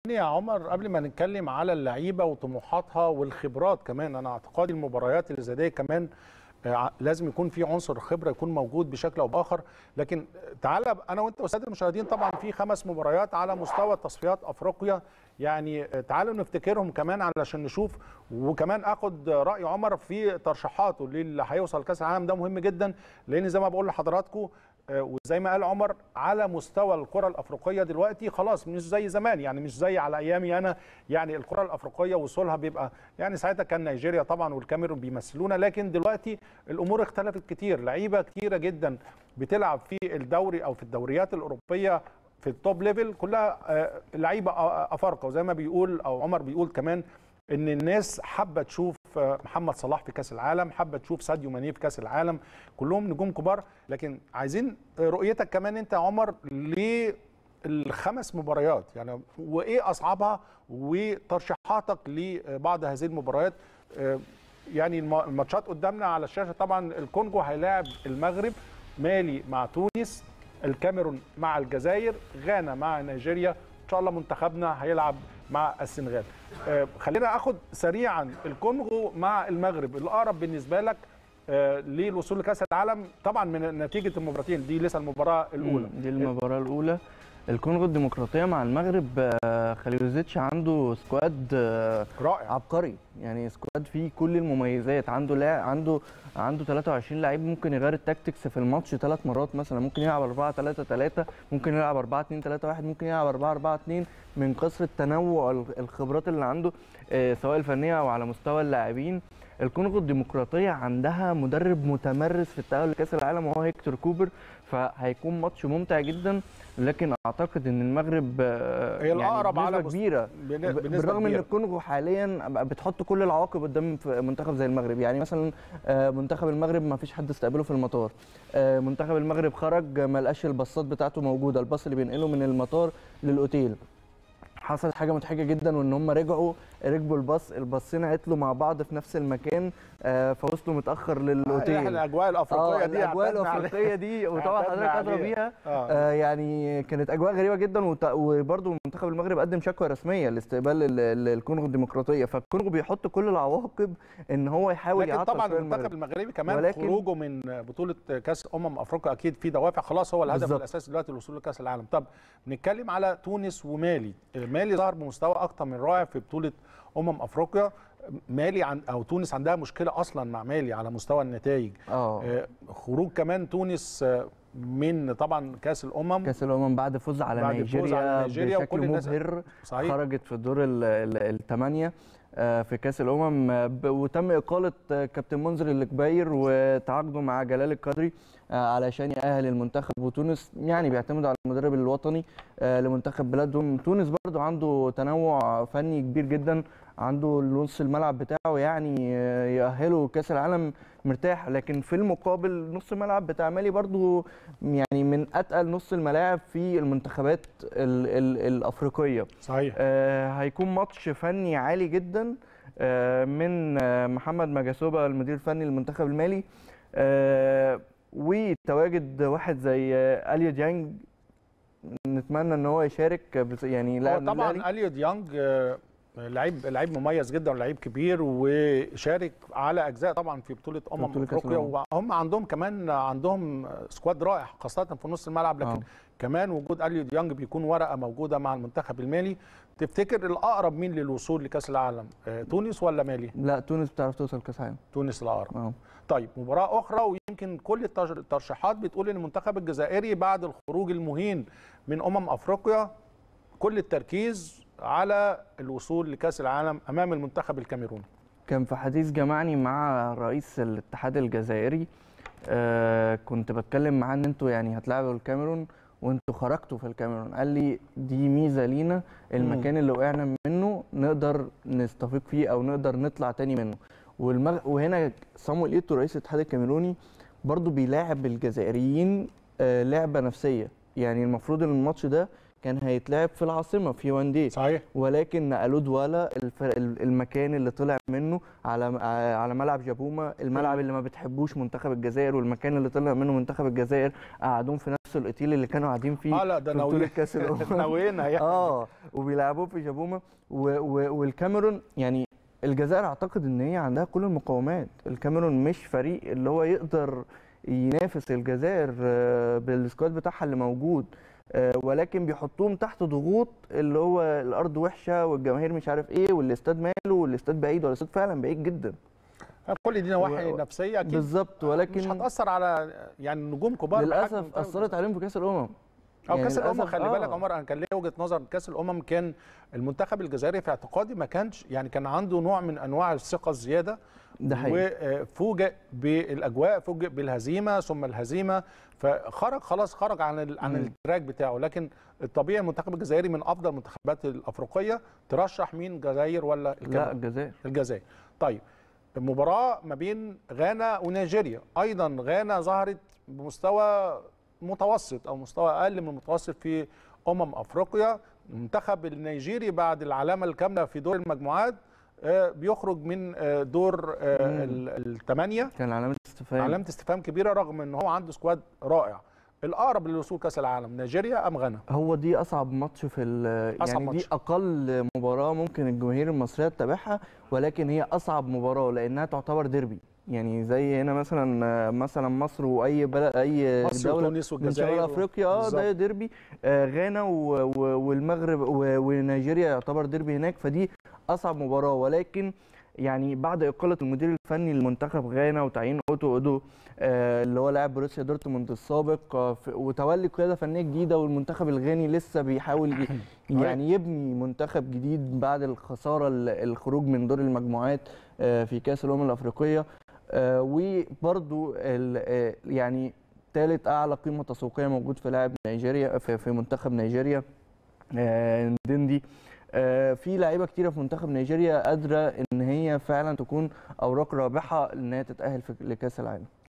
يا عمر قبل ما نتكلم على اللعيبه وطموحاتها والخبرات كمان انا اعتقادي المباريات اللي زي دي كمان آه، لازم يكون في عنصر خبره يكون موجود بشكل او باخر لكن تعالى انا وانت والساده المشاهدين طبعا في خمس مباريات على مستوى تصفيات افريقيا يعني آه، تعالوا نفتكرهم كمان علشان نشوف وكمان اخد راي عمر في ترشيحاته للي هيوصل كاس العالم ده مهم جدا لان زي ما بقول لحضراتكم آه، وزي ما قال عمر على مستوى الكره الافريقيه دلوقتي خلاص مش زي زمان يعني مش زي على ايامي انا يعني الكره الافريقيه وصولها بيبقى يعني ساعتها كان نيجيريا طبعا والكاميرون بيمثلونا لكن دلوقتي الامور اختلفت كتير لعيبه كتيره جدا بتلعب في الدوري او في الدوريات الاوروبيه في التوب ليفل كلها آه، لعيبه آه، افارقه وزي ما بيقول او عمر بيقول كمان ان الناس حابه تشوف آه، محمد صلاح في كاس العالم حابه تشوف ساديو ماني في كاس العالم كلهم نجوم كبار لكن عايزين رؤيتك كمان انت يا عمر للخمس مباريات يعني وايه اصعبها وترشيحاتك لبعض هذه المباريات آه، يعني الم- الماتشات قدامنا على الشاشه طبعا الكونجو هيلاعب المغرب مالي مع تونس الكاميرون مع الجزائر غانا مع نيجيريا ان شاء الله منتخبنا هيلعب مع السنغال آه، خلينا اخد سريعا الكونغو مع المغرب الاقرب بالنسبه لك آه، للوصول لكاس العالم طبعا من نتيجه المباراتين دي لسه المباراه الاولى مم، دي المباراة الأولى الكونغو الديمقراطية مع المغرب آه، خليلوزيتش عنده سكواد آه، رائع عبقري يعني سكواد فيه كل المميزات عنده لا عنده عنده 23 لعيب ممكن يغير التاكتكس في الماتش ثلاث مرات مثلا ممكن يلعب 4 3 3 ممكن يلعب 4 2 3 1 ممكن يلعب 4 4 2 من كثره تنوع ال- الخبرات اللي عنده آه، سواء الفنيه او على مستوى اللاعبين الكونغو الديمقراطيه عندها مدرب متمرس في التاهل لكاس العالم وهو هيكتور كوبر فهيكون ماتش ممتع جدا لكن اعتقد ان المغرب آه، هي الأقرب بنسبة على مست- كبيره بن- ب- بنسبه بالرغم ان كبيره الكونغو حاليا بتحط كل العواقب قدام في منتخب زي المغرب يعني مثلا آه، منتخب المغرب ما فيش حد استقبله في المطار آه، منتخب المغرب خرج ما لقاش الباصات بتاعته موجوده الباص اللي بينقله من المطار للاوتيل حصلت حاجه مضحكه جدا وان هم رجعوا ركبوا الباص الباصين عطلوا مع بعض في نفس المكان آه، فوصلوا متاخر آه، للاوتيل احنا الاجواء الافريقيه اه دي الاجواء اعتدنا عليها. الافريقيه دي وطبعا اعتدنا حضرتك ادرى عليها. بيها آه. آه يعني كانت اجواء غريبه جدا وت- وبرضه منتخب المغرب قدم شكوى رسميه لاستقبال ال- ال- الكونغو الديمقراطيه فالكونغو بيحط كل العواقب ان هو يحاول لكن يعطل طبعا شوية المنتخب المغربي كمان ولكن- خروجه من بطوله كاس امم افريقيا اكيد في دوافع خلاص هو الهدف بالظبط. الاساسي دلوقتي الوصول لكاس العالم طب نتكلم على تونس ومالي مالي ظهر بمستوى اكتر من رائع في بطوله امم افريقيا مالي عن او تونس عندها مشكله اصلا مع مالي على مستوى النتائج اه آه، خروج كمان تونس آه، من طبعا كاس الامم كاس الامم بعد فوز على بعد الفوز نيجيريا, على نيجيريا وكل بشكل الناس- مبهر صحيح خرجت في الدور الثمانيه في كاس الامم آه، ب- وتم اقاله آه، كابتن منذر الكباير وتعاقده مع جلال القدري آه، علشان يأهل المنتخب وتونس يعني بيعتمدوا على المدرب الوطني آه، لمنتخب بلادهم تونس برضو عنده تنوع فني كبير جدا عنده نص الملعب بتاعه يعني آه، يأهله كاس العالم مرتاح لكن في المقابل نص الملعب بتاع مالي برضو يعني من اتقل نص الملاعب في المنتخبات ال ال الافريقيه صحيح آه هيكون ماتش فني عالي جدا آه من آه محمد مجاسوبا المدير الفني للمنتخب المالي آه وتواجد واحد زي آه اليو ديانج نتمنى ان هو يشارك بس- يعني هو لاعب طبعا الأهلي. اليو ديانج آه، لعيب لعيب مميز جدا ولعيب كبير وشارك على اجزاء طبعا في بطوله امم بطولة كأس افريقيا الأمم. وهم عندهم كمان عندهم سكواد رائع خاصه في نص الملعب لكن آه. كمان وجود اليو ديانج بيكون ورقه موجوده مع المنتخب المالي تفتكر الاقرب مين للوصول لكاس العالم آه، تونس ولا مالي لا تونس بتعرف توصل كاس عالم تونس الاقرب اه طيب مباراة أخرى ويمكن كل التر- الترشيحات بتقول إن المنتخب الجزائري بعد الخروج المهين من أمم أفريقيا كل التركيز على الوصول لكأس العالم أمام المنتخب الكاميروني كان في حديث جمعني مع رئيس الاتحاد الجزائري آه كنت بتكلم معاه ان انتوا يعني هتلعبوا الكاميرون وانتوا خرجتوا في الكاميرون قال لي دي ميزه لينا المكان اللي وقعنا منه نقدر نستفيق فيه او نقدر نطلع تاني منه والمغ... وهنا صامويل ايتو رئيس الاتحاد الكاميروني برضو بيلاعب الجزائريين آه لعبه نفسيه يعني المفروض ان الماتش ده كان هيتلعب في العاصمه في واندي صحيح ولكن نقلوه دوالا الفرق المكان اللي طلع منه على على ملعب جابوما الملعب اللي ما بتحبوش منتخب الجزائر والمكان اللي طلع منه منتخب الجزائر قعدوهم في نفس الاوتيل اللي كانوا قاعدين فيه اه لا ده في بطولة ناويين كاس الامم ناويينها يعني اه وبيلعبوه في جابوما و- و- والكاميرون يعني الجزائر اعتقد ان هي عندها كل المقومات الكاميرون مش فريق اللي هو يقدر ينافس الجزائر آه، بالسكواد بتاعها اللي موجود آه، ولكن بيحطوهم تحت ضغوط اللي هو الارض وحشه والجماهير مش عارف ايه والاستاد ماله والاستاد بعيد والاستاد فعلا بعيد جدا كل دي نواحي و- نفسيه اكيد بالظبط مش ولكن هتاثر على يعني نجوم كبار بحجم للاسف منتخب اثرت عليهم في كاس الامم او يعني كاس الامم للأسف خلي بالك آه. عمر انا كان ليا وجهه نظر كاس الامم كان المنتخب الجزائري في اعتقادي ما كانش يعني كان عنده نوع من انواع الثقه الزياده ده حقيقي وفوجئ بالاجواء فوجئ بالهزيمه ثم الهزيمه فخرج خلاص خرج عن ال- عن مم. التراك بتاعه لكن الطبيعي المنتخب الجزائري من افضل المنتخبات الافريقيه ترشح مين الجزائر ولا لا الكاميرون الجزائر الجزائر طيب المباراة ما بين غانا ونيجيريا أيضا غانا ظهرت بمستوى متوسط أو مستوى أقل من المتوسط في أمم أفريقيا المنتخب النيجيري بعد العلامة الكاملة في دور المجموعات آه، بيخرج من آه، دور آه، مم. ال- الثمانية كان علامه استفهام علامة استفهام كبيرة رغم أن هو عنده سكواد رائع الأقرب للوصول كأس العالم نيجيريا أم غانا هو دي اصعب ماتش في ال- أصعب يعني ماتش. دي اقل مباراه ممكن الجماهير المصريه تتابعها ولكن هي اصعب مباراه لانها تعتبر ديربي يعني زي هنا مثلا مثلا مصر واي بلد اي مصر دوله وتونس من والجزائر شمال افريقيا اه بالظبط. ده ديربي آه غانا و- و- والمغرب و- ونيجيريا يعتبر ديربي هناك فدي اصعب مباراه ولكن يعني بعد اقاله المدير الفني لمنتخب غانا وتعيين اوتو اودو آه اللي هو لاعب بروسيا دورتموند السابق آه ف- وتولي قياده فنيه جديده والمنتخب الغاني لسه بيحاول ي- يعني يبني منتخب جديد بعد الخساره ال- الخروج من دور المجموعات آه في كاس الامم الافريقيه آه وبرضو ال- آه يعني ثالث اعلى قيمه تسويقيه موجود في لاعب نيجيريا في, في منتخب نيجيريا آه، ندندي آه، في لعيبه كتيره في منتخب نيجيريا قادره ان هي فعلا تكون اوراق رابحه ان هي تتاهل في لكاس العالم